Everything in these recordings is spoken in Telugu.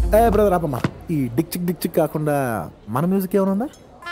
ఏ బ్రదర్ ఆపమ్మా ఈ డిక్ చిక్ డిక్ చిక్ కాకుండా మన మ్యూజిక్ ఏమైనా ఉందా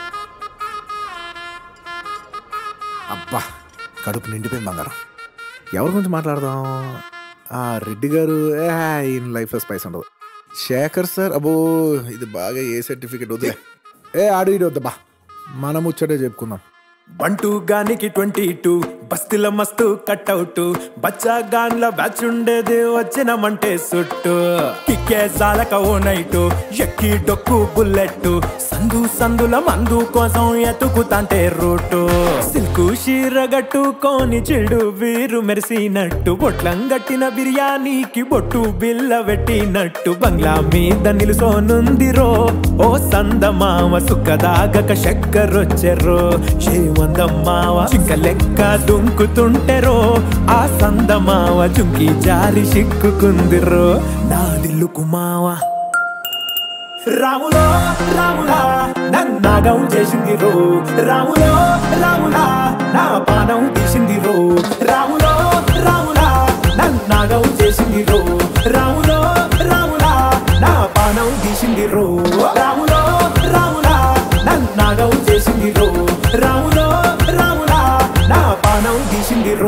అబ్బా కడుపు నిండిపోయింది బంగారం ఎవరి గురించి మాట్లాడదాం ఆ రెడ్డి గారు ఏ ఈయన లైఫ్లో స్పైస్ ఉండదు శేఖర్ సార్ అబ్బో ఇది బాగా ఏ సర్టిఫికెట్ వద్దులే ఏ ఆడు ఇడు వద్దబ్బా మనం ముచ్చటే చెప్పుకుందాం బంటూ గానికి ట్వంటీ టూ బస్తిల మస్తు కట్అవుట్ బచ్చా గాన్ల బ్యాచ్ ఉండేది వచ్చినమంటే సుట్టు కిక్కే సాలక ఓ నైటు ఎక్కి డొక్కు బుల్లెట్ సందు సందుల మందు కోసం ఎతుకుతాంటే రూటు సిల్కు షీర గట్టుకొని చెడు వీరు మెరిసినట్టు బొట్లం గట్టిన బిర్యానీకి బొట్టు బిల్ల పెట్టినట్టు బంగ్లా మీద నిలుసోనుందిరో ఓ సందమామ సుఖదాగక చక్కరొచ్చెర్రో చేవందమ్మావ చింక లెక్క దుంకుతుంటెరో ఆ సందమావ చుంకి జారి సిక్కుకుందిరో నాదిల్లుకు మావా రాములో రాములా నన్నాగం చేసింది రో రాములో రాములా నా పానం తీసింది రో రాములో రాములా నన్నాగం చేసింది రో రాములో రాములా నా పానం తీసింది రో రాములో రాములా నన్నాగం చేసింది రో రాములో రాములా నా పానం తీసింది రో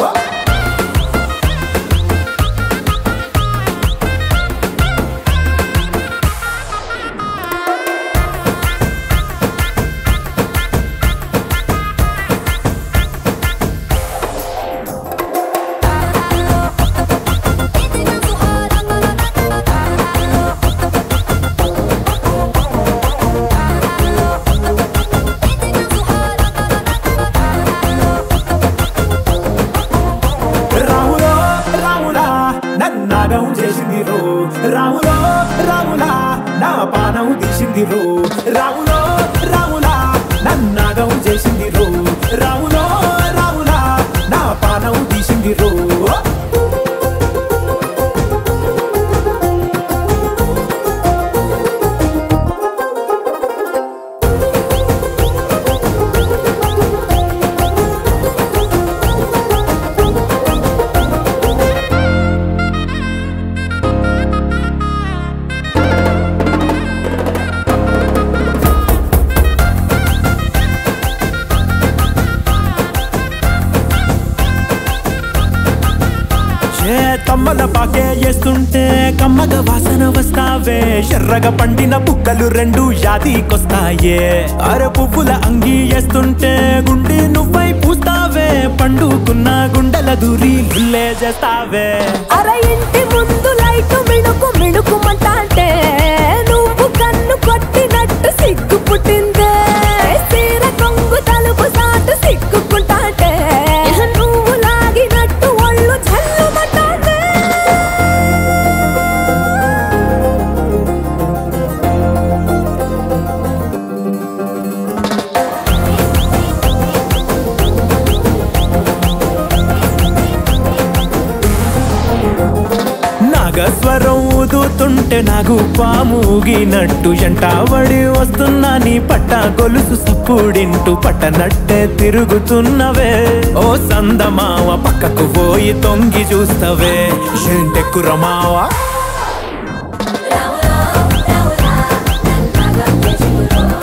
రాములో రాములా నన్నాగం చేసింది రో రాములో రాములా నా పానం తీసింది రో రాములో రాములా నన్నాగం చేసింది రో రాములో రాములా నా పానం తీసింది రో ఏ తమ్మల పాకే వేస్తుంటే కమ్మగ వాసన వస్తావే ఎర్రగా పండిన బుక్కలు రెండు యాదికొస్తాయే అర పువ్వుల అంగి వేస్తుంటే గుండె నువ్వై పూస్తావే పండుకున్న గుండెల దూరి లుల్లే చేస్తావే అర ఇంటి ముందు లైట్ మిణుకు మిణుకుమంటాంటే నువ్వు కన్ను కొట్టినట్టు సిగ్గు పుట్టిందే సీర కొంగు తలుపు సాటు సిగ్గుకుంటాంటే నువ్వు లాగినట్టు ఒళ్ళు జల్లుమంటాంటే నాగస్వరం ఊదుతుంటే నాకు పాము ఊగినట్టు ఎంటావడి వస్తున్నా నీ పట్ట గొలుసు సప్పుడింటూ పట్టనట్టే తిరుగుతున్నవే ఓ సందమావ పక్కకు పోయి తొంగి చూస్తవే ఏంటెక్కురమావా